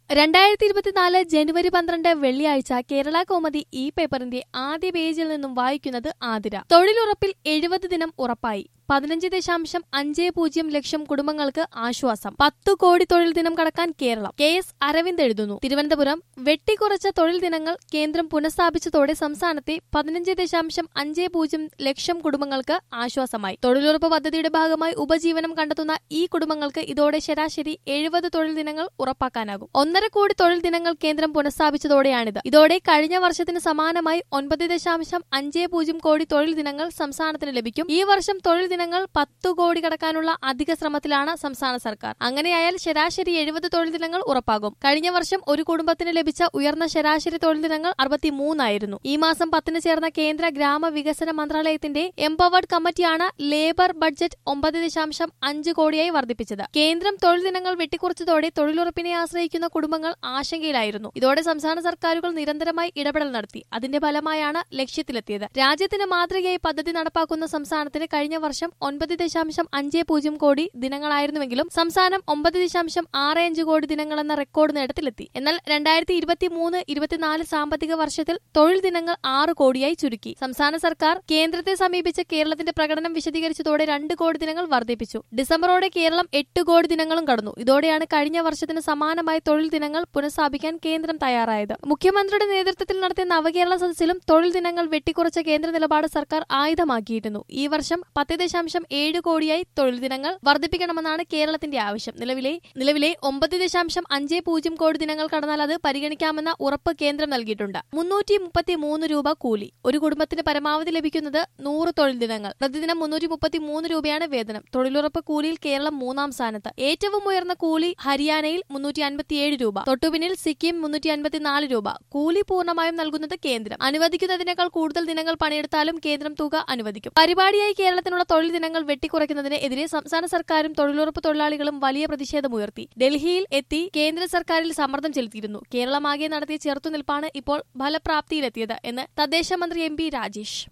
രണ്ടായിരത്തി ഇരുപത്തിനാല് ജനുവരി പന്ത്രണ്ട് വെള്ളിയാഴ്ച കേരള കോമതി ഈ പേപ്പറിന്റെ ആദ്യ പേജിൽ നിന്നും വായിക്കുന്നത് ആതിര തൊഴിലുറപ്പിൽ എഴുപത് ദിനം ഉറപ്പായി പതിനഞ്ച് ദശാംശം അഞ്ച് പൂജ്യം ലക്ഷം കുടുംബങ്ങൾക്ക് ആശ്വാസം പത്തു കോടി തൊഴിൽ ദിനം കടക്കാൻ കേരളം കെ എസ് അരവിന്ദ് എഴുതുന്നു തിരുവനന്തപുരം വെട്ടിക്കുറച്ച തൊഴിൽ ദിനങ്ങൾ കേന്ദ്രം പുനഃസ്ഥാപിച്ചതോടെ സംസ്ഥാനത്തെ പതിനഞ്ച് ദശാംശം അഞ്ച് പൂജ്യം ലക്ഷം കുടുംബങ്ങൾക്ക് ആശ്വാസമായി തൊഴിലുറപ്പ് പദ്ധതിയുടെ ഭാഗമായി ഉപജീവനം കണ്ടെത്തുന്ന ഈ കുടുംബങ്ങൾക്ക് ഇതോടെ ശരാശരി എഴുപത് തൊഴിൽ ദിനങ്ങൾ ഉറപ്പാക്കാനാകും ഒന്നര കോടി തൊഴിൽ ദിനങ്ങൾ കേന്ദ്രം പുനഃസ്ഥാപിച്ചതോടെയാണിത് ഇതോടെ കഴിഞ്ഞ വർഷത്തിന് സമാനമായി ഒൻപത് ദശാംശം അഞ്ച് പൂജ്യം കോടി തൊഴിൽ ദിനങ്ങൾ സംസ്ഥാനത്തിന് ലഭിക്കും ഈ വർഷം തൊഴിൽ ദിനങ്ങൾ പത്തു കോടി കടക്കാനുള്ള അധിക ശ്രമത്തിലാണ് സംസ്ഥാന സർക്കാർ അങ്ങനെയായാൽ ശരാശരി എഴുപത് തൊഴിൽ ദിനങ്ങൾ ഉറപ്പാകും കഴിഞ്ഞ വർഷം ഒരു കുടുംബത്തിന് ലഭിച്ച ഉയർന്ന ശരാശരി തൊഴിൽ ദിനങ്ങൾ അറുപത്തിമൂന്നായിരുന്നു ഈ മാസം പത്തിന് ചേർന്ന കേന്ദ്ര ഗ്രാമവികസന മന്ത്രാലയത്തിന്റെ എംപവേർഡ് കമ്മിറ്റിയാണ് ലേബർ ബഡ്ജറ്റ് ഒമ്പത് ദശാംശം അഞ്ച് കോടിയായി വർദ്ധിപ്പിച്ചത് കേന്ദ്രം തൊഴിൽ ദിനങ്ങൾ വെട്ടിക്കുറച്ചതോടെ തൊഴിലുറപ്പിനെ ആശ്രയിക്കുന്ന കുടുംബങ്ങൾ ആശങ്കയിലായിരുന്നു ഇതോടെ സംസ്ഥാന സർക്കാരുകൾ നിരന്തരമായി ഇടപെടൽ നടത്തി അതിന്റെ ഫലമായാണ് ലക്ഷ്യത്തിലെത്തിയത് രാജ്യത്തിന് മാതൃകയായി പദ്ധതി നടപ്പാക്കുന്ന സംസ്ഥാനത്തിന് കഴിഞ്ഞ വർഷം ഒൻപത് ദശാംശം അഞ്ച് പൂജ്യം കോടി ദിനങ്ങളായിരുന്നുവെങ്കിലും സംസ്ഥാനം ഒമ്പത് ദശാംശം ആറ് അഞ്ച് കോടി ദിനങ്ങളെന്ന റെക്കോർഡ് നേട്ടത്തിലെത്തി എന്നാൽ രണ്ടായിരത്തി ഇരുപത്തിമൂന്ന് ഇരുപത്തിനാല് സാമ്പത്തിക വർഷത്തിൽ തൊഴിൽ ദിനങ്ങൾ ആറ് കോടിയായി ചുരുക്കി സംസ്ഥാന സർക്കാർ കേന്ദ്രത്തെ സമീപിച്ച് കേരളത്തിന്റെ പ്രകടനം വിശദീകരിച്ചതോടെ രണ്ട് കോടി ദിനങ്ങൾ വർദ്ധിപ്പിച്ചു ഡിസംബറോടെ കേരളം എട്ട് കോടി ദിനങ്ങളും കടന്നു ഇതോടെയാണ് കഴിഞ്ഞ വർഷത്തിന് സമാനമായ തൊഴിൽ ദിനങ്ങൾ പുനഃസ്ഥാപിക്കാൻ കേന്ദ്രം തയ്യാറായത് മുഖ്യമന്ത്രിയുടെ നേതൃത്വത്തിൽ നടത്തിയ നവകേരള സദസ്സിലും തൊഴിൽ ദിനങ്ങൾ വെട്ടിക്കുറച്ച കേന്ദ്ര നിലപാട് സർക്കാർ ആയുധമാക്കിയിരുന്നു ഈ വർഷം പത്ത് ദശാംശം ഏഴ് കോടിയായി തൊഴിൽ ദിനങ്ങൾ വർദ്ധിപ്പിക്കണമെന്നാണ് കേരളത്തിന്റെ ആവശ്യം നിലവിലെ നിലവിലെ ഒമ്പത് ദശാംശം അഞ്ച് പൂജ്യം കോടി ദിനങ്ങൾ കടന്നാൽ അത് പരിഗണിക്കാമെന്ന ഉറപ്പ് കേന്ദ്രം നൽകിയിട്ടുണ്ട് മുന്നൂറ്റി മുപ്പത്തി മൂന്ന് രൂപ കൂലി ഒരു കുടുംബത്തിന് പരമാവധി ലഭിക്കുന്നത് നൂറ് തൊഴിൽ ദിനങ്ങൾ പ്രതിദിനം മുന്നൂറ്റി മുപ്പത്തി മൂന്ന് രൂപയാണ് വേതനം തൊഴിലുറപ്പ് കൂലിയിൽ കേരളം മൂന്നാം സ്ഥാനത്ത് ഏറ്റവും ഉയർന്ന കൂലി ഹരിയാനയിൽ മുന്നൂറ്റി അൻപത്തിയേഴ് രൂപ തൊട്ടുപിന്നിൽ സിക്കിം മുന്നൂറ്റി അൻപത്തിനാല് രൂപ കൂലി പൂർണ്ണമായും നൽകുന്നത് കേന്ദ്രം അനുവദിക്കുന്നതിനേക്കാൾ കൂടുതൽ ദിനങ്ങൾ പണിയെടുത്താലും കേന്ദ്രം തുക അനുവദിക്കും പരിപാടിയായി കേരളത്തിനുള്ള തൊഴിൽ ദിനങ്ങൾ വെട്ടിക്കുറയ്ക്കുന്നതിന് എതിരെ സംസ്ഥാന സർക്കാരും തൊഴിലുറപ്പ് തൊഴിലാളികളും വലിയ പ്രതിഷേധമുയർത്തി ഡൽഹിയിൽ എത്തി കേന്ദ്ര സർക്കാരിൽ സമ്മർദ്ദം ചെലുത്തിയിരുന്നു കേരളമാകെ നടത്തിയ ചെറുത്തുനിൽപ്പാണ് ഇപ്പോൾ ഫലപ്രാപ്തിയിലെത്തിയത് എന്ന് തദ്ദേശ മന്ത്രി എം പി രാജേഷ്